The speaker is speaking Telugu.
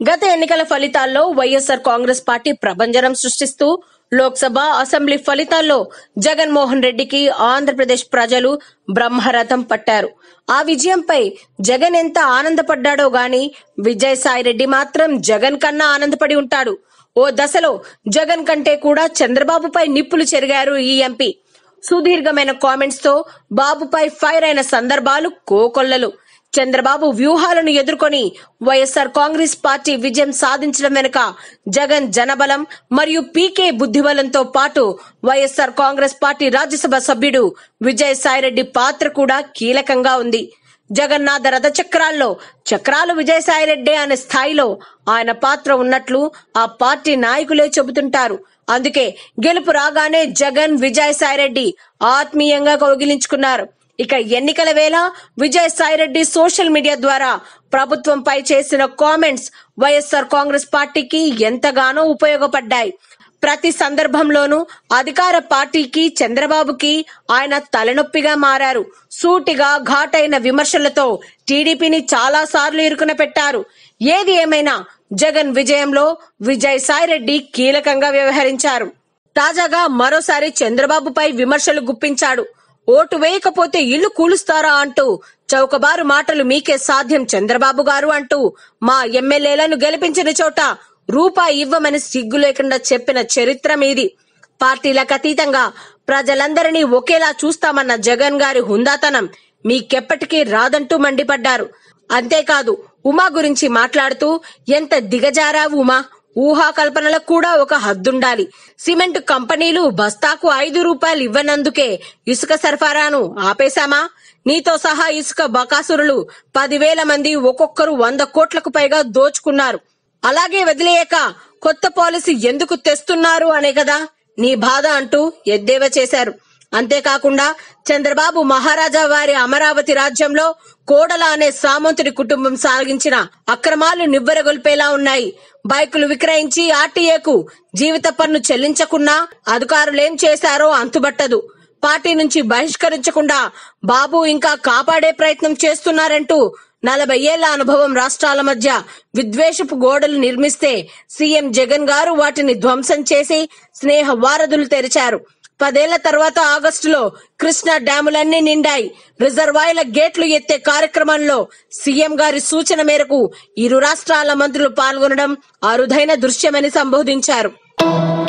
గత ఎన్నికల ఫలితాల్లో వైఎస్ఆర్ కాంగ్రెస్ పార్టీ ప్రభంజనం సృష్టిస్తూ లోక్సభ అసెంబ్లీ ఫలితాల్లో జగన్మోహన్ రెడ్డికి ఆంధ్రప్రదేశ్ ప్రజలు బ్రహ్మరథం పట్టారు ఆ విజయంపై జగన్ ఎంత ఆనందపడ్డాడో గాని విజయసాయిరెడ్డి మాత్రం జగన్ కన్నా ఆనందపడి ఉంటాడు ఓ దశలో జగన్ కంటే కూడా చంద్రబాబుపై నిప్పులు చెరిగారు ఈ ఎంపీ సుదీర్ఘమైన కామెంట్స్ తో బాబుపై ఫైర్ అయిన సందర్భాలు కోకొల్లలు చంద్రబాబు వ్యూహాలను ఎదుర్కొని వైఎస్ఆర్ కాంగ్రెస్ పార్టీ విజయం సాధించడం వెనుక జగన్ జనబలం మరియు పీకే బుద్ధిబలంతో పాటు వైఎస్ఆర్ కాంగ్రెస్ పార్టీ రాజ్యసభ సభ్యుడు విజయ్ సాయిరెడ్డి పాత్ర కూడా కీలకంగా ఉంది జగన్నాథ రథ చక్రాల్లో చక్రాలు విజయసాయిరెడ్డి అనే స్థాయిలో ఆయన పాత్ర ఉన్నట్లు ఆ పార్టీ నాయకులే చెబుతుంటారు అందుకే గెలుపు రాగానే జగన్ విజయసాయిరెడ్డి ఆత్మీయంగా కౌగిలించుకున్నారు ఇక ఎన్నికల వేళ విజయసాయిరెడ్డి సోషల్ మీడియా ద్వారా ప్రభుత్వంపై చేసిన కామెంట్స్ వైఎస్ఆర్ కాంగ్రెస్ పార్టీకి ఎంతగానో ఉపయోగపడ్డాయి ప్రతి సందర్భంలోనూ అధికార పార్టీకి చంద్రబాబుకి ఆయన తలనొప్పిగా మారారు సూటిగా ఘాటైన విమర్శలతో టీడీపీని చాలా సార్లు ఇరుకున పెట్టారు ఏది ఏమైనా జగన్ విజయంలో విజయ్ సాయిరెడ్డి కీలకంగా వ్యవహరించారు తాజాగా మరోసారి చంద్రబాబుపై విమర్శలు గుప్పించాడు ఓటు వేయకపోతే ఇల్లు కూలుస్తారా అంటూ చౌకబారు మాటలు మీకే సాధ్యం చంద్రబాబు గారు అంటూ మా ఎమ్మెల్యేలను గెలిపించిన చోట రూపాయి ఇవ్వమని సిగ్గు లేకుండా చెప్పిన చరిత్ర మీది పార్టీలకు అతీతంగా ప్రజలందరినీ ఒకేలా చూస్తామన్న జగన్ గారి హుందాతనం మీకెప్పటికీ రాదంటూ మండిపడ్డారు అంతేకాదు ఉమా గురించి మాట్లాడుతూ ఎంత దిగజారావు ఉమా ఊహాకల్పనలకు కూడా ఒక హద్దుండాలి సిమెంట్ కంపెనీలు బస్తాకు ఐదు రూపాయలు ఇవ్వనందుకే ఇసుక సరఫరాను ఆపేశామా నీతో సహా ఇసుక బకాసురులు పదివేల మంది ఒక్కొక్కరు వంద కోట్లకు పైగా దోచుకున్నారు అలాగే వదిలేయక కొత్త పాలసీ ఎందుకు తెస్తున్నారు అనే కదా నీ బాధ అంటూ ఎద్దేవా చేశారు అంతేకాకుండా చంద్రబాబు మహారాజా వారి అమరావతి రాజ్యంలో కోడల అనే సామంతుడి కుటుంబం సాగించిన అక్రమాలు నివ్వెరగొల్పేలా ఉన్నాయి బైకులు విక్రయించి ఆర్టీఏకు జీవిత పన్ను చెల్లించకున్నా అధికారులేం చేశారో అంతుబట్టదు పార్టీ నుంచి బహిష్కరించకుండా బాబు ఇంకా కాపాడే ప్రయత్నం చేస్తున్నారంటూ నలభై ఏళ్ల అనుభవం రాష్ట్రాల మధ్య విద్వేషపు గోడలు నిర్మిస్తే సీఎం జగన్ గారు వాటిని ధ్వంసం చేసి స్నేహ వారధులు తెరిచారు పదేళ్ల తర్వాత ఆగస్టులో కృష్ణా డ్యాములన్నీ నిండాయి రిజర్వాయర్ల గేట్లు ఎత్తే కార్యక్రమంలో సీఎం గారి సూచన మేరకు ఇరు రాష్ట్రాల మంత్రులు పాల్గొనడం అరుదైన దృశ్యమని సంబోధించారు